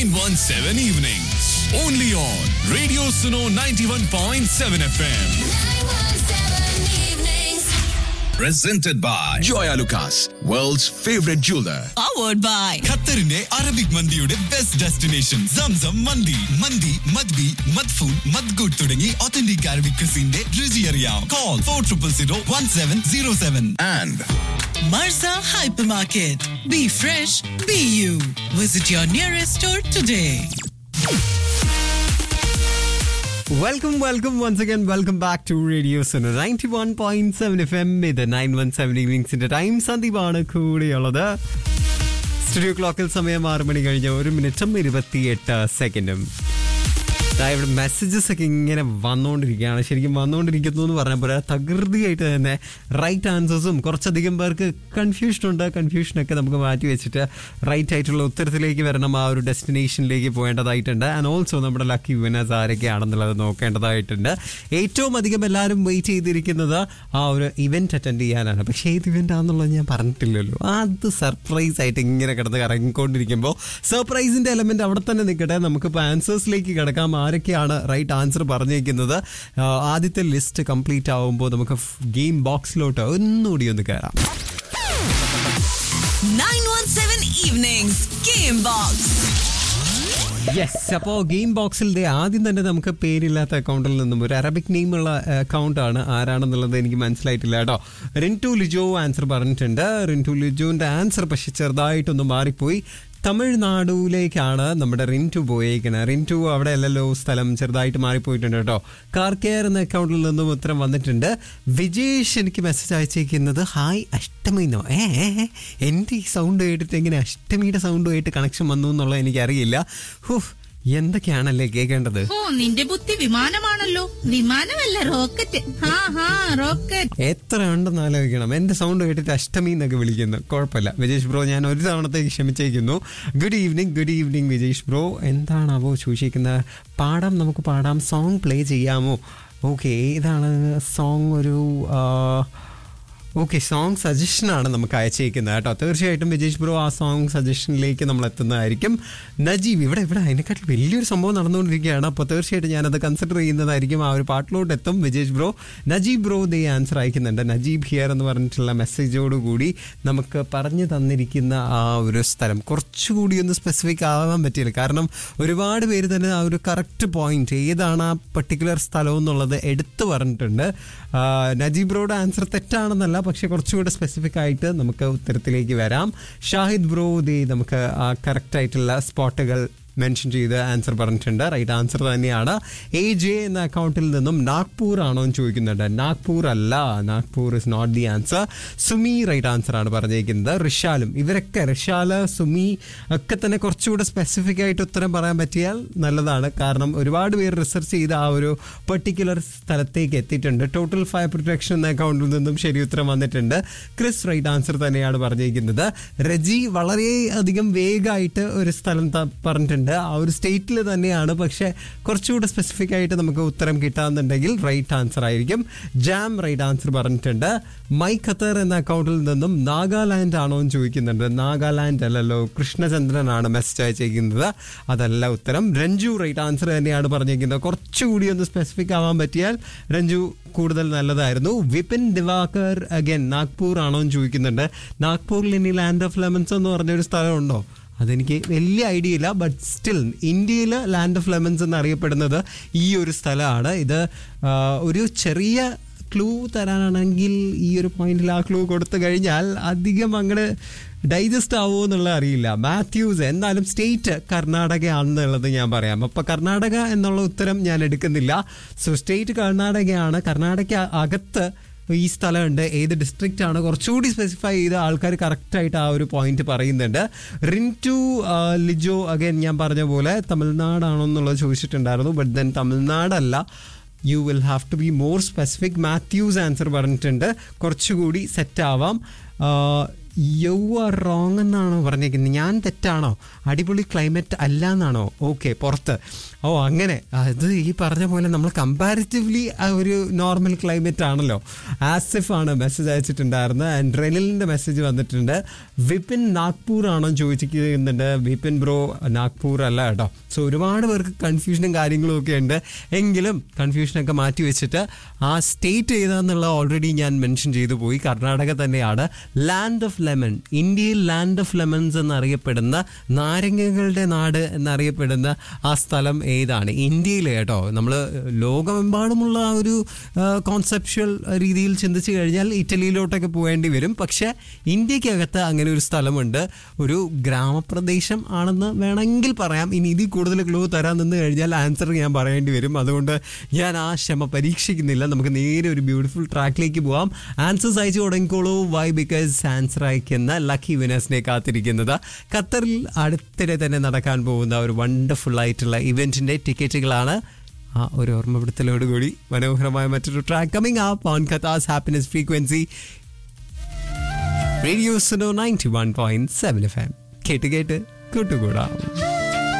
917 evenings. Only on Radio Suno 91.7 FM. Presented by Joya Lucas, world's favorite jeweler. powered by ഖത്തറിന്റെ Arabic മന്തിയുടെ best destination Zamzam മന്തി മന്തി മദ്ബി മദ്ഫൂൺ മദ്ഗുഡ് തുടങ്ങി ഒത്തന്റിക് അറബിക് ക്രിസിന്റെ രുചി അറിയാം call for triple zero one seven zero seven And Marza Hypermarket. Be fresh, be you. Visit your nearest store today. Welcome welcome once again welcome back to radio centre ninety one point seven F M ഇത് nine one seven ഈവനിങ്സിന്റെ time സന്ദീപാണ് കൂടെയുള്ളത് studio ക്ലോക്കിൽ സമയം ആറ് മണി കഴിഞ്ഞ് ഒരു മിനിറ്റും ഇരുപത്തിയെട്ട് സെക്കൻഡും ദാ ഇവിടെ മെസ്സേജസ് ഒക്കെ ഇങ്ങനെ വന്നുകൊണ്ടിരിക്കുകയാണ് ശരിക്കും വന്നുകൊണ്ടിരിക്കുന്നു എന്ന് പറഞ്ഞ പോലെ തകൃതിയായിട്ട് തന്നെ റൈറ്റ് ആൻസേഴ്സും കുറച്ചധികം പേർക്ക് കൺഫ്യൂഷൻ ഉണ്ട് കൺഫ്യൂഷനൊക്കെ നമുക്ക് മാറ്റി വെച്ചിട്ട് റൈറ്റ് ആയിട്ടുള്ള ഉത്തരത്തിലേക്ക് വരണം ആ ഒരു ഡെസ്റ്റിനേഷനിലേക്ക് പോകേണ്ടതായിട്ടുണ്ട് ആൻഡ് ഓൾസോ നമ്മുടെ ലക്കി വിനേഴ്സ് ആരൊക്കെയാണെന്നുള്ളത് നോക്കേണ്ടതായിട്ടുണ്ട് ഏറ്റവും അധികം എല്ലാവരും വെയിറ്റ് ചെയ്തിരിക്കുന്നത് ആ ഒരു ഇവന്റ് അറ്റൻഡ് ചെയ്യാനാണ് പക്ഷേ ഏത് ഇവന്റ് ആണെന്നുള്ളത് ഞാൻ പറഞ്ഞിട്ടില്ലല്ലോ അത് സർപ്രൈസ് ആയിട്ട് ഇങ്ങനെ കിടന്ന് കറങ്ങിക്കൊണ്ടിരിക്കുമ്പോൾ സർപ്രൈസിന്റെ എലമെന്റ് അവിടെ തന്നെ നിൽക്കട്ടെ നമുക്കിപ്പോൾ ആൻസേഴ്സിലേക്ക് കിടക്കാം ആരൊക്കെയാണ് റൈറ്റ് ആൻസർ പറഞ്ഞേക്കുന്നത് ആ, ആദ്യത്തെ ലിസ്റ്റ് കംപ്ലീറ്റ് ആവുമ്പോൾ നമുക്ക് ഗെയിം ബോക്സിലോട്ട് ഒന്നുകൂടി ഒന്ന് കയറാം 917 Evenings Game Box. യെസ് അപ്പോൾ ഗെയിം ബോക്സിൽ ദേ ആദ്യം തന്നെ നമുക്ക് പേരില്ലാത്ത അക്കൗണ്ടിൽ നിന്നും ഒരു അറബിക് നെയിമുള്ള അക്കൗണ്ട് ആണ് ആരാണെന്നുള്ളത് എനിക്ക് മനസ്സിലായിട്ടില്ല കേട്ടോ റിൻറ്റു ലിജോ ആൻസർ പറഞ്ഞിട്ടുണ്ട് റിൻറ്റു ലിജോന്റെ ആൻസർ പക്ഷെ ചെറുതായിട്ടൊന്ന് മാറിപ്പോയി തമിഴ്നാടുവിലേക്കാണ് നമ്മുടെ റിൻറ്റു പോയേക്കുന്നത് റിൻറ്റു അവിടെ അല്ലല്ലോ സ്ഥലം ചെറുതായിട്ട് മാറിപ്പോയിട്ടുണ്ട് കേട്ടോ കാർ കെയർ എന്ന അക്കൗണ്ടിൽ നിന്നും ഉത്തരം വന്നിട്ടുണ്ട് വിജേഷ് എനിക്ക് മെസ്സേജ് അയച്ചേക്കുന്നത് ഹായ് അഷ്ടമിന്നോ ഏ ഏ, ഏ, എൻ്റെ ഈ സൗണ്ട് കേട്ടിട്ട് എങ്ങനെ അഷ്ടമിയുടെ സൗണ്ടുമായിട്ട് കണക്ഷൻ വന്നു എന്നുള്ളത് എനിക്കറിയില്ല ഹുഫ് എന്തൊക്കെയാണല്ലേ കേൾക്കേണ്ടത് ഓ നിന്റെ ബുദ്ധി വിമാനമാണല്ലോ വിമാനമല്ല റോക്കറ്റ് ഹാ ഹാ റോക്കറ്റ് എത്ര ഉണ്ടെന്ന് ആലോചിക്കണം എന്റെ സൗണ്ട് കേട്ടിട്ട് അഷ്ടമി എന്നൊക്കെ വിളിക്കുന്നു കുഴപ്പമില്ല വിജേഷ് ബ്രോ ഞാൻ ഒരു തവണത്തേക്ക് ക്ഷമിച്ചേക്കുന്നു good evening good evening Vijesh bro എന്താണാവോ ചോദിച്ചിരിക്കുന്നത് പാടാം നമുക്ക് പാടാം സോങ് പ്ലേ ചെയ്യാമോ ഓക്കെ ഇതാണ് സോങ് ഒരു ഓക്കെ സോങ് സജഷനാണ് നമുക്ക് അയച്ചേക്കുന്നത് കേട്ടോ തീർച്ചയായിട്ടും വിജേഷ് ബ്രോ ആ സോങ് സജഷനിലേക്ക് നമ്മൾ എത്തുന്നതായിരിക്കും നജീബ് ഇവിടെ ഇവിടെ അതിനെക്കാട്ടിൽ വലിയൊരു സംഭവം നടന്നുകൊണ്ടിരിക്കുകയാണ് അപ്പോൾ തീർച്ചയായിട്ടും ഞാനത് കൺസിഡർ ചെയ്യുന്നതായിരിക്കും ആ ഒരു പാട്ടിലോട്ട് എത്തും വിജേഷ് ബ്രോ നജീബ് ബ്രോ ദേ ആൻസർ അയക്കുന്നുണ്ട് നജീബ് ഹിയർ എന്ന് പറഞ്ഞിട്ടുള്ള മെസ്സേജോട് കൂടി നമുക്ക് പറഞ്ഞു തന്നിരിക്കുന്ന ആ ഒരു സ്ഥലം കുറച്ചുകൂടി ഒന്ന് സ്പെസിഫിക് ആവാൻ പറ്റിയില്ല കാരണം ഒരുപാട് പേര് തന്നെ ആ ഒരു കറക്റ്റ് പോയിന്റ് ഏതാണ് ആ പർട്ടിക്കുലർ സ്ഥലം എന്നുള്ളത് എടുത്തു പറഞ്ഞിട്ടുണ്ട് ആ, നജീബ് ബ്രോയുടെ ആൻസർ തെറ്റാണെന്നല്ല പക്ഷെ കുറച്ചുകൂടെ സ്പെസിഫിക് ആയിട്ട് നമുക്ക് ഉത്തരത്തിലേക്ക് വരാം ഷാഹിദ് ബ്രോ ദേ നമുക്ക് ആ കറക്റ്റ് ആയിട്ടുള്ള സ്പോട്ടുകൾ മെൻഷൻ ചെയ്ത് ആൻസർ പറഞ്ഞിട്ടുണ്ട് റൈറ്റ് ആൻസർ തന്നെയാണ് എ ജെ എന്ന അക്കൗണ്ടിൽ നിന്നും നാഗ്പൂർ ആണോ എന്ന് ചോദിക്കുന്നുണ്ട് നാഗ്പൂർ അല്ല Nagpur is not the answer Sumi right answer ആണ് പറഞ്ഞിരിക്കുന്നത് റിഷാലും ഇവരൊക്കെ റിഷാല് സുമി ഒക്കെ തന്നെ കുറച്ചുകൂടെ സ്പെസിഫിക് ആയിട്ട് ഉത്തരം പറയാൻ പറ്റിയാൽ നല്ലതാണ് കാരണം ഒരുപാട് പേര് റിസർച്ച് ചെയ്ത് ആ ഒരു പെർട്ടിക്കുലർ സ്ഥലത്തേക്ക് എത്തിയിട്ടുണ്ട് ടോട്ടൽ ഫയർ പ്രൊട്ടക്ഷൻ എന്ന അക്കൗണ്ടിൽ നിന്നും ശരി ഉത്തരം വന്നിട്ടുണ്ട് ക്രിസ് റൈറ്റ് ആൻസർ തന്നെയാണ് പറഞ്ഞിരിക്കുന്നത് റജി വളരെ അധികം വേഗമായിട്ട് ഒരു സ്ഥലം ത- പറഞ്ഞിട്ടുണ്ട് ആ ഒരു സ്റ്റേറ്റിൽ തന്നെയാണ് പക്ഷേ കുറച്ചുകൂടെ സ്പെസിഫിക് ആയിട്ട് നമുക്ക് ഉത്തരം കിട്ടാന്നുണ്ടെങ്കിൽ റൈറ്റ് ആൻസർ ആയിരിക്കും ജാം റൈറ്റ് ആൻസർ പറഞ്ഞിട്ടുണ്ട് മൈ ഖത്തർ എന്ന അക്കൗണ്ടിൽ നിന്നും നാഗാലാൻഡ് ആണോ എന്ന് ചോദിക്കുന്നുണ്ട് നാഗാലാൻഡ് അല്ലല്ലോ കൃഷ്ണചന്ദ്രനാണ് മെസ്സേജ് അയച്ചിരിക്കുന്നത് അതല്ല ഉത്തരം രഞ്ജു റൈറ്റ് ആൻസർ തന്നെയാണ് പറഞ്ഞിരിക്കുന്നത് കുറച്ചുകൂടി ഒന്ന് സ്പെസിഫിക് ആവാൻ പറ്റിയാൽ രഞ്ജു കൂടുതൽ നല്ലതായിരുന്നു വിപിൻ ദിവാകർ അഗൈൻ നാഗ്പൂർ ആണോ എന്ന് ചോദിക്കുന്നുണ്ട് നാഗ്പൂരിൽ ഇനി ലാൻഡ് ഓഫ് ലെമൻസ് എന്ന് പറഞ്ഞൊരു സ്ഥലമുണ്ടോ അതെനിക്ക് വലിയ ഐഡിയ ഇല്ല ബട്ട് സ്റ്റിൽ ഇന്ത്യയിൽ ലാൻഡ് ഓഫ് ലെമൻസ് എന്നറിയപ്പെടുന്നത് ഈ ഒരു സ്ഥലമാണ് ഇത് ആ, ഒരു ചെറിയ ക്ലൂ തരാനാണെങ്കിൽ ഈ ഒരു പോയിന്റിൽ ആ ക്ലൂ കൊടുത്തു കഴിഞ്ഞാൽ അധികം അങ്ങോട്ട് ഡൈജസ്റ്റ് ആവുമോ എന്നുള്ളത് അറിയില്ല മാത്യൂസ് എന്തായാലും സ്റ്റേറ്റ് കർണാടക ആണെന്നുള്ളത് ഞാൻ പറയാം അപ്പൊ കർണാടക എന്നുള്ള ഉത്തരം ഞാൻ എടുക്കുന്നില്ല സോ സ്റ്റേറ്റ് കർണാടകയാണ് കർണാടക അകത്ത് ഈ സ്ഥലമുണ്ട് ഏത് ഡിസ്ട്രിക്റ്റ് ആണ് കുറച്ചുകൂടി സ്പെസിഫൈ ചെയ്ത് ആൾക്കാർ കറക്റ്റായിട്ട് ആ ഒരു പോയിന്റ് പറയുന്നുണ്ട് റിൻറ്റു ലിജോ അഗൈൻ ഞാൻ പറഞ്ഞ പോലെ തമിഴ്നാടാണോ എന്നുള്ളത് ചോദിച്ചിട്ടുണ്ടായിരുന്നു ബട്ട് ദെൻ തമിഴ്നാടല്ല you will have to be more specific Mathews answer പറഞ്ഞിട്ടുണ്ട് കുറച്ചുകൂടി സെറ്റ് ആവാം യു ആർ റോങ് എന്നാണോ പറഞ്ഞേക്കുന്നത് ഞാൻ തെറ്റാണോ അടിപൊളി ക്ലൈമറ്റ് അല്ല എന്നാണോ ഓക്കെ പുറത്ത് ഓ അങ്ങനെ അത് ഈ പറഞ്ഞ പോലെ നമ്മൾ കമ്പാരിറ്റീവ്ലി ഒരു നോർമൽ ക്ലൈമറ്റ് ആണല്ലോ ആസിഫ് ആണ് മെസ്സേജ് അയച്ചിട്ടുണ്ടായിരുന്നത് ആൻഡ് റെനിലിൻ്റെ മെസ്സേജ് വന്നിട്ടുണ്ട് വിപിൻ നാഗ്പൂർ ആണോ എന്ന് ചോദിക്കുന്നുണ്ട് വിപിൻ ബ്രോ നാഗ്പൂർ അല്ല കേട്ടോ സോ ഒരുപാട് പേർക്ക് കൺഫ്യൂഷനും കാര്യങ്ങളും ഒക്കെ ഉണ്ട് എങ്കിലും കൺഫ്യൂഷനൊക്കെ മാറ്റി വെച്ചിട്ട് ആ സ്റ്റേറ്റ് ഏതാന്നുള്ള ഓൾറെഡി ഞാൻ മെൻഷൻ ചെയ്തു പോയി കർണാടക തന്നെയാണ് ലാൻഡ് ഓഫ് ലെമൺ ഇന്ത്യയിൽ ലാൻഡ് ഓഫ് ലെമൺസ് എന്നറിയപ്പെടുന്ന നാരങ്ങകളുടെ നാട് എന്നറിയപ്പെടുന്ന ആ സ്ഥലം ഏതാണ് ഇന്ത്യയിൽ കേട്ടോ നമ്മൾ ലോകമെമ്പാടുമുള്ള ആ ഒരു കോൺസെപ്ഷ്യൽ രീതിയിൽ ചിന്തിച്ചു കഴിഞ്ഞാൽ ഇറ്റലിയിലോട്ടൊക്കെ പോകേണ്ടി വരും പക്ഷേ ഇന്ത്യക്കകത്ത് അങ്ങനെ ഒരു സ്ഥലമുണ്ട് ഒരു ഗ്രാമപ്രദേശം ആണെന്ന് വേണമെങ്കിൽ പറയാം ഇനി ഇതിൽ കൂടുതൽ ക്ലൂ തരാൻ നിന്ന് കഴിഞ്ഞാൽ ആൻസർ ഞാൻ പറയേണ്ടി വരും അതുകൊണ്ട് ഞാൻ ആ ക്ഷമ പരീക്ഷിക്കുന്നില്ല നമുക്ക് നേരെ ഒരു ബ്യൂട്ടിഫുൾ ട്രാക്കിലേക്ക് പോവാം ആൻസേഴ്സ് അയച്ചു തുടങ്ങിക്കോളൂ വൈ ബിക്കോസ് ആൻസർ അയക്കുന്ന ലക്കി വിനേഴ്സിനെ കാത്തിരിക്കുന്നത് ഖത്തറിൽ അടുത്തിടെ തന്നെ നടക്കാൻ പോകുന്ന ഒരു വണ്ടർഫുൾ ആയിട്ടുള്ള ഇവന്റിന്റെ ടിക്കറ്റുകളാണ് ആ ഒരു ഓർമ്മപ്പെടുത്തലോടുകൂടി മനോഹരമായ മറ്റൊരു ട്രാക്ക് കമ്മിങ് ആ ഓൺ കഥാസ് happiness frequency radio Suno ninety one point seven F M കേട്ട് കേട്ട് കൂട്ടുകൂടാം